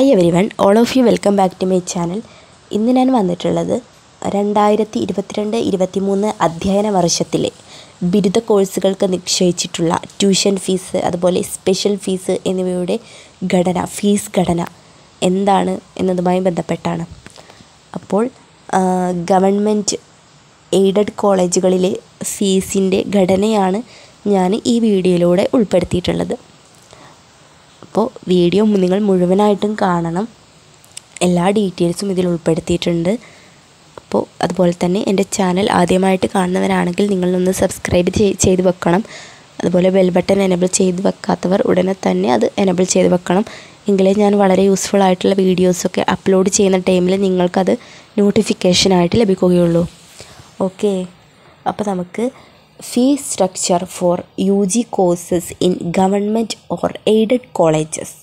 hi everyone all of you welcome back to my channel ഇന്ന് ഞാൻ വന്നിട്ടുള്ളത് രണ്ടായിരത്തി ഇരുപത്തിരണ്ട് ഇരുപത്തിമൂന്ന് അധ്യയന വർഷത്തിലെ ബിരുദ കോഴ്സുകൾക്ക് നിശ്ചയിച്ചിട്ടുള്ള ട്യൂഷൻ ഫീസ് അതുപോലെ സ്പെഷ്യൽ ഫീസ് എന്നിവയുടെ ഘടന ഫീസ് ഘടന എന്താണ് എന്നതുമായി ബന്ധപ്പെട്ടാണ് അപ്പോൾ ഗവൺമെൻറ് എയ്ഡഡ് കോളേജുകളിലെ ഫീസിൻ്റെ ഘടനയാണ് ഞാൻ ഈ വീഡിയോയിലൂടെ ഉൾപ്പെടുത്തിയിട്ടുള്ളത് അപ്പോൾ വീഡിയോ നിങ്ങൾ മുഴുവനായിട്ടും കാണണം എല്ലാ ഡീറ്റെയിൽസും ഇതിൽ ഉൾപ്പെടുത്തിയിട്ടുണ്ട് അപ്പോൾ അതുപോലെ തന്നെ എൻ്റെ ചാനൽ ആദ്യമായിട്ട് കാണുന്നവരാണെങ്കിൽ നിങ്ങളൊന്ന് സബ്സ്ക്രൈബ് ചെയ്ത് വെക്കണം അതുപോലെ ബെൽ ബട്ടൺ എനബിൾ ചെയ്ത് വെക്കാത്തവർ ഉടനെ തന്നെ അത് എനബിൾ ചെയ്ത് വെക്കണം എങ്കിലേ ഞാൻ വളരെ യൂസ്ഫുൾ ആയിട്ടുള്ള വീഡിയോസൊക്കെ അപ്ലോഡ് ചെയ്യുന്ന ടൈമിൽ നിങ്ങൾക്കത് നോട്ടിഫിക്കേഷനായിട്ട് ലഭിക്കുകയുള്ളൂ ഓക്കെ അപ്പോൾ നമുക്ക് fee structure for U G courses in government or aided colleges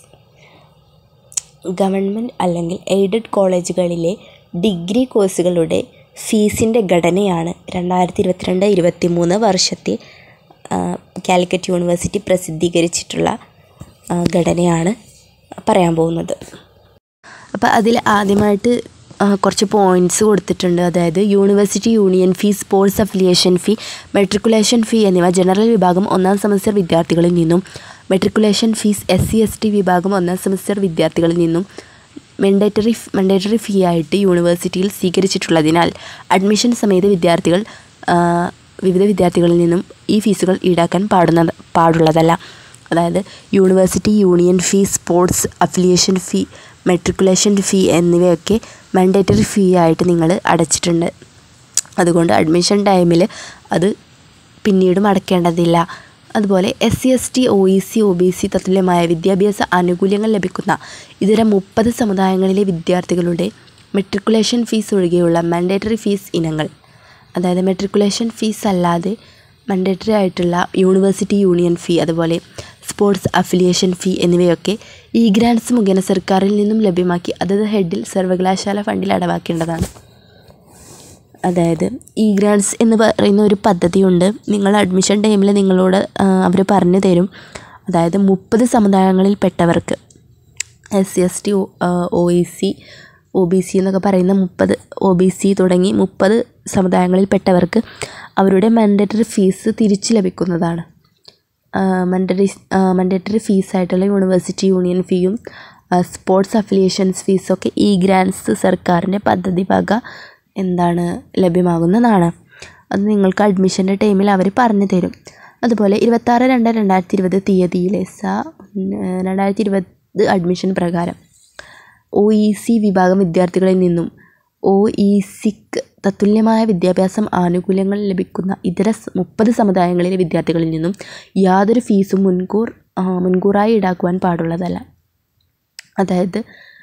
government അല്ലെങ്കിൽ എയ്ഡഡ് കോളേജുകളിലെ ഡിഗ്രി കോഴ്സുകളുടെ ഫീസിൻ്റെ ഘടനയാണ് രണ്ടായിരത്തി ഇരുപത്തിരണ്ട് ഇരുപത്തി മൂന്ന് വർഷത്തെ കാലിക്കറ്റ് യൂണിവേഴ്സിറ്റി പ്രസിദ്ധീകരിച്ചിട്ടുള്ള ഘടനയാണ് പറയാൻ പോകുന്നത് അപ്പോൾ അതിൽ ആദ്യമായിട്ട് കുറച്ച് പോയിൻറ്റ്സ് കൊടുത്തിട്ടുണ്ട് അതായത് university union fee sports affiliation fee matriculation fee എന്നിവ ജനറൽ വിഭാഗം ഒന്നാം സെമസ്റ്റർ വിദ്യാർത്ഥികളിൽ നിന്നും matriculation fees S C S T വിഭാഗം ഒന്നാം സെമസ്റ്റർ വിദ്യാർത്ഥികളിൽ നിന്നും മെൻഡേറ്ററി മെൻഡേറ്ററി ഫീ ആയിട്ട് യൂണിവേഴ്സിറ്റിയിൽ സ്വീകരിച്ചിട്ടുള്ളതിനാൽ അഡ്മിഷൻ സമയത്ത് വിദ്യാർത്ഥികൾ വിവിധ വിദ്യാർത്ഥികളിൽ നിന്നും ഈ ഫീസുകൾ ഈടാക്കാൻ പാടുന്ന പാടുള്ളതല്ല അതായത് university union fee sports affiliation fee matriculation fee എന്നിവയൊക്കെ മാൻഡേറ്ററി ഫീ ആയിട്ട് നിങ്ങൾ അടച്ചിട്ടുണ്ട് അതുകൊണ്ട് അഡ്മിഷൻ ടൈമിൽ അത് പിന്നീടും അടയ്ക്കേണ്ടതില്ല അതുപോലെ S C S T O E C O B C തത്തുല്യമായ വിദ്യാഭ്യാസ ആനുകൂല്യങ്ങൾ ലഭിക്കുന്ന ഇതര മുപ്പത് സമുദായങ്ങളിലെ വിദ്യാർത്ഥികളുടെ മെട്രിക്കുലേഷൻ ഫീസ് ഒഴികെയുള്ള മാൻഡേറ്ററി ഫീസ് ഇനങ്ങൾ അതായത് മെട്രിക്കുലേഷൻ ഫീസ് അല്ലാതെ മാൻഡേറ്ററി ആയിട്ടുള്ള യൂണിവേഴ്സിറ്റി യൂണിയൻ ഫീ അതുപോലെ സ്പോർട്സ് അഫിലിയേഷൻ ഫീ എന്നിവയൊക്കെ ഇ ഗ്രാൻസ് മുഖേന സർക്കാരിൽ നിന്നും ലഭ്യമാക്കി അതത് ഹെഡിൽ സർവകലാശാല ഫണ്ടിൽ അടവാക്കേണ്ടതാണ് അതായത് ഇ ഗ്രാൻസ് എന്ന് പറയുന്ന ഒരു പദ്ധതിയുണ്ട് നിങ്ങൾ അഡ്മിഷൻ ടൈമിൽ നിങ്ങളോട് അവർ പറഞ്ഞു തരും അതായത് മുപ്പത് സമുദായങ്ങളിൽ പെട്ടവർക്ക് S C S T O E C O B C എന്നൊക്കെ പറയുന്ന മുപ്പത് ഒ ബി സി തുടങ്ങി മുപ്പത് സമുദായങ്ങളിൽ പെട്ടവർക്ക് അവരുടെ മാൻഡേറ്ററി ഫീസ് തിരിച്ചു ലഭിക്കുന്നതാണ് മൻഡറി മൻഡേറ്ററി ഫീസായിട്ടുള്ള യൂണിവേഴ്സിറ്റി യൂണിയൻ ഫീയും സ്പോർട്സ് അഫിലിയേഷൻസ് ഫീസൊക്കെ ഇ ഗ്രാൻസ് സർക്കാരിൻ്റെ പദ്ധതി വക എന്താണ് ലഭ്യമാകുന്നതാണ് അത് നിങ്ങൾക്ക് അഡ്മിഷൻ്റെ ടൈമിൽ അവർ പറഞ്ഞു തരും അതുപോലെ ഇരുപത്താറ് രണ്ട് രണ്ടായിരത്തി ഇരുപത് തീയതിയിലെ സ രണ്ടായിരത്തി ഇരുപത് അഡ്മിഷൻ പ്രകാരം ഒ ഇ സി വിഭാഗം വിദ്യാർത്ഥികളിൽ നിന്നും ഒ ഇ സിക്ക് തത്തുല്യമായ വിദ്യാഭ്യാസം ആനുകൂല്യങ്ങൾ ലഭിക്കുന്ന ഇതര മുപ്പത് സമുദായങ്ങളിലെ വിദ്യാർത്ഥികളിൽ നിന്നും യാതൊരു ഫീസും മുൻകൂർ മുൻകൂറായി ഈടാക്കുവാൻ പാടുള്ളതല്ല അതായത്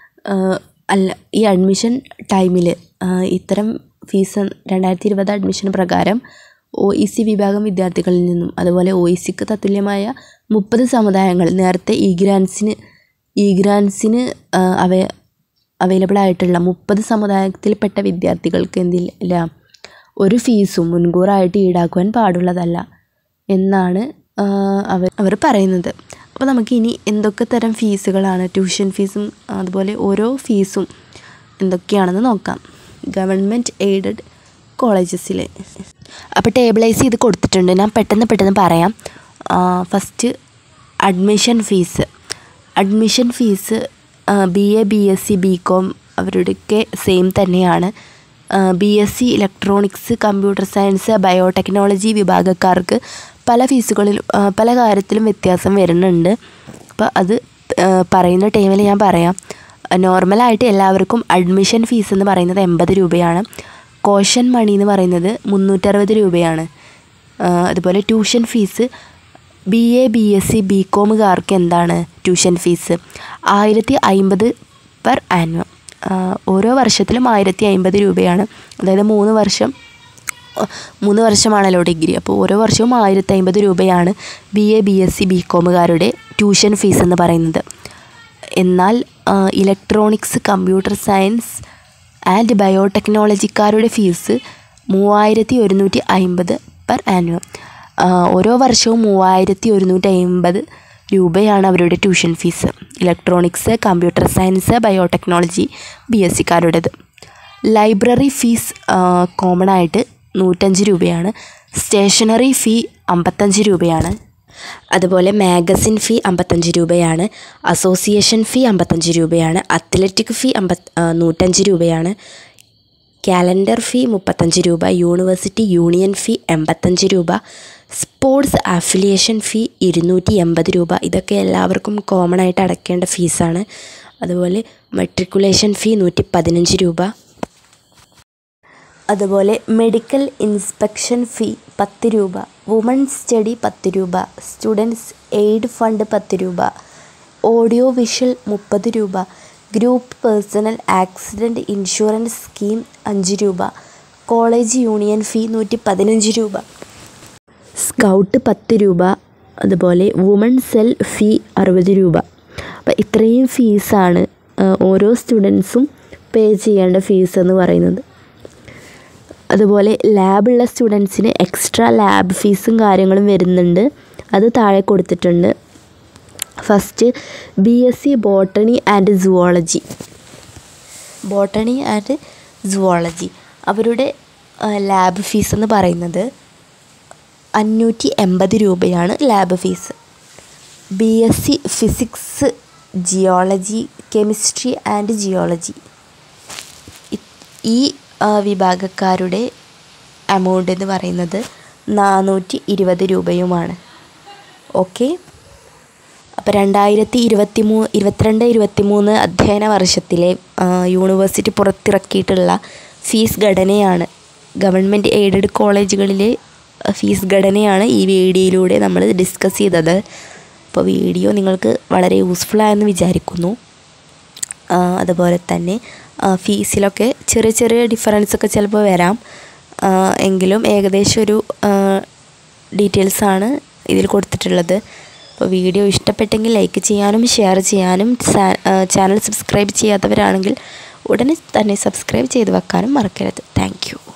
അല്ല ഈ അഡ്മിഷൻ ടൈമിൽ ഇത്തരം ഫീസ് രണ്ടായിരത്തി ഇരുപത് അഡ്മിഷൻ പ്രകാരം ഒ ഇ സി വിഭാഗം വിദ്യാർത്ഥികളിൽ നിന്നും അതുപോലെ ഒ ഇ സിക്ക് തത്തുല്യമായ മുപ്പത് സമുദായങ്ങൾ നേരത്തെ ഇ ഗ്രാൻസിന് ഇ ഗ്രാൻസിന് അവ അവൈലബിൾ ആയിട്ടുള്ള മുപ്പത് സമുദായത്തിൽപ്പെട്ട വിദ്യാർത്ഥികൾക്ക് എന്തില്ല ഒരു ഫീസും മുൻകൂറായിട്ട് ഈടാക്കുവാൻ പാടുള്ളതല്ല എന്നാണ് അവർ അവർ പറയുന്നത് അപ്പോൾ നമുക്ക് ഇനി എന്തൊക്കെ തരം ഫീസുകളാണ് ട്യൂഷൻ ഫീസും അതുപോലെ ഓരോ ഫീസും എന്തൊക്കെയാണെന്ന് നോക്കാം ഗവൺമെൻറ് എയ്ഡഡ് കോളേജസിലെ അപ്പോൾ ടേബിളൈസ് ചെയ്ത് കൊടുത്തിട്ടുണ്ട് ഞാൻ പെട്ടെന്ന് പെട്ടെന്ന് പറയാം first admission fees admission fees B A B S C B com അവരുടെയൊക്കെ സെയിം തന്നെയാണ് B S C electronics computer science biotechnology വിഭാഗക്കാർക്ക് പല ഫീസുകളിൽ പല കാര്യത്തിലും വ്യത്യാസം വരുന്നുണ്ട് അപ്പോൾ അത് പറയുന്ന ടൈമിൽ ഞാൻ പറയാം നോർമലായിട്ട് എല്ലാവർക്കും അഡ്മിഷൻ ഫീസ് എന്ന് പറയുന്നത് എൺപത് രൂപയാണ് കോഷൻ മണി എന്ന് പറയുന്നത് മുന്നൂറ്ററുപത് രൂപയാണ് അതുപോലെ tuition fees B A B S C B കോമുകാർക്ക് എന്താണ് ട്യൂഷൻ ഫീസ് ആയിരത്തി അമ്പത് പെർ ആനുവം ഓരോ വർഷത്തിലും ആയിരത്തി അമ്പത് രൂപയാണ് അതായത് മൂന്ന് വർഷം മൂന്ന് വർഷമാണല്ലോ ഡിഗ്രി അപ്പോൾ ഓരോ വർഷവും ആയിരത്തി അമ്പത് രൂപയാണ് B A B S C B കോമുകാരുടെ ട്യൂഷൻ ഫീസ് എന്ന് പറയുന്നത് എന്നാൽ ഇലക്ട്രോണിക്സ് കമ്പ്യൂട്ടർ സയൻസ് ആൻഡ് ബയോടെക്നോളജിക്കാരുടെ ഫീസ് മൂവായിരത്തി ഒരുന്നൂറ്റി അമ്പത് പെർ ആനുവം ഓരോ വർഷവും മൂവായിരത്തി ഒരുന്നൂറ്റി അമ്പത് രൂപയാണ് അവരുടെ tuition fees electronics computer science biotechnology B S സിക്കാരുടേത് ലൈബ്രറി ഫീസ് കോമൺ ആയിട്ട് നൂറ്റഞ്ച് രൂപയാണ് സ്റ്റേഷനറി ഫീ അമ്പത്തഞ്ച് രൂപയാണ് അതുപോലെ മാഗസിൻ ഫീ അമ്പത്തഞ്ച് രൂപയാണ് അസോസിയേഷൻ ഫീ അമ്പത്തഞ്ച് രൂപയാണ് അത്ലറ്റിക് ഫീ അമ്പത് നൂറ്റഞ്ച് രൂപയാണ് കാലണ്ടർ ഫീ മുപ്പത്തഞ്ച് രൂപ യൂണിവേഴ്സിറ്റി യൂണിയൻ ഫീ എൺപത്തഞ്ച് രൂപ സ്പോർട്സ് അഫിലിയേഷൻ ഫീ ഇരുന്നൂറ്റി എൺപത് രൂപ ഇതൊക്കെ എല്ലാവർക്കും കോമൺ ആയിട്ട് അടയ്ക്കേണ്ട ഫീസാണ് അതുപോലെ മെട്രിക്കുലേഷൻ ഫീ നൂറ്റി പതിനഞ്ച് രൂപ അതുപോലെ മെഡിക്കൽ ഇൻസ്പെക്ഷൻ ഫീ പത്ത് രൂപ വുമൺ സ്റ്റഡി പത്ത് രൂപ സ്റ്റുഡൻസ് എയ്ഡ് ഫണ്ട് പത്ത് രൂപ ഓഡിയോ വിഷ്വൽ മുപ്പത് രൂപ group personal accident insurance scheme അഞ്ച് രൂപ കോളേജ് യൂണിയൻ ഫീ നൂറ്റി പതിനഞ്ച് രൂപ സ്കൗട്ട് പത്ത് രൂപ അതുപോലെ വുമൺ സെൽ ഫീ അറുപത് രൂപ അപ്പോൾ ഇത്രയും ഫീസാണ് ഓരോ സ്റ്റുഡൻസും പേ ചെയ്യേണ്ട ഫീസ് എന്ന് പറയുന്നത് അതുപോലെ ലാബുള്ള സ്റ്റുഡൻസിന് എക്സ്ട്രാ ലാബ് ഫീസും കാര്യങ്ങളും വരുന്നുണ്ട് അത് താഴെ കൊടുത്തിട്ടുണ്ട് first B S C botany and zoology botany and zoology അവരുടെ ലാബ് ഫീസ് എന്ന് പറയുന്നത് അഞ്ഞൂറ്റി എൺപത് രൂപയാണ് lab fees B S C physics geology chemistry and geology ഈ വിഭാഗക്കാരുടെ എമൗണ്ട് എന്ന് പറയുന്നത് നാനൂറ്റി ഇരുപത് രൂപയുമാണ് ഓക്കെ അപ്പോൾ രണ്ടായിരത്തി ഇരുപത്തി മൂ ഇരുപത്തിരണ്ട് ഇരുപത്തി മൂന്ന് അധ്യയന വർഷത്തിലെ യൂണിവേഴ്സിറ്റി പുറത്തിറക്കിയിട്ടുള്ള ഫീസ് ഘടനയാണ് ഗവൺമെൻറ് എയ്ഡഡ് കോളേജുകളിലെ ഫീസ് ഘടനയാണ് ഈ വീഡിയോയിലൂടെ നമ്മൾ ഡിസ്കസ് ചെയ്തത് അപ്പോൾ വീഡിയോ നിങ്ങൾക്ക് വളരെ യൂസ്ഫുൾ ആയെന്ന് വിചാരിക്കുന്നു അതുപോലെ തന്നെ ഫീസിലൊക്കെ ചെറിയ ചെറിയ ഡിഫറൻസ് ഒക്കെ ചിലപ്പോൾ വരാം എങ്കിലും ഏകദേശം ഒരു ഡീറ്റെയിൽസാണ് ഇതിൽ കൊടുത്തിട്ടുള്ളത് അപ്പോൾ വീഡിയോ ഇഷ്ടപ്പെട്ടെങ്കിൽ ലൈക്ക് ചെയ്യാനും ഷെയർ ചെയ്യാനും ചാനൽ സബ്സ്ക്രൈബ് ചെയ്യാത്തവരാണെങ്കിൽ ഉടനെ തന്നെ സബ്സ്ക്രൈബ് ചെയ്ത് വെക്കാനും മറക്കരുത് താങ്ക്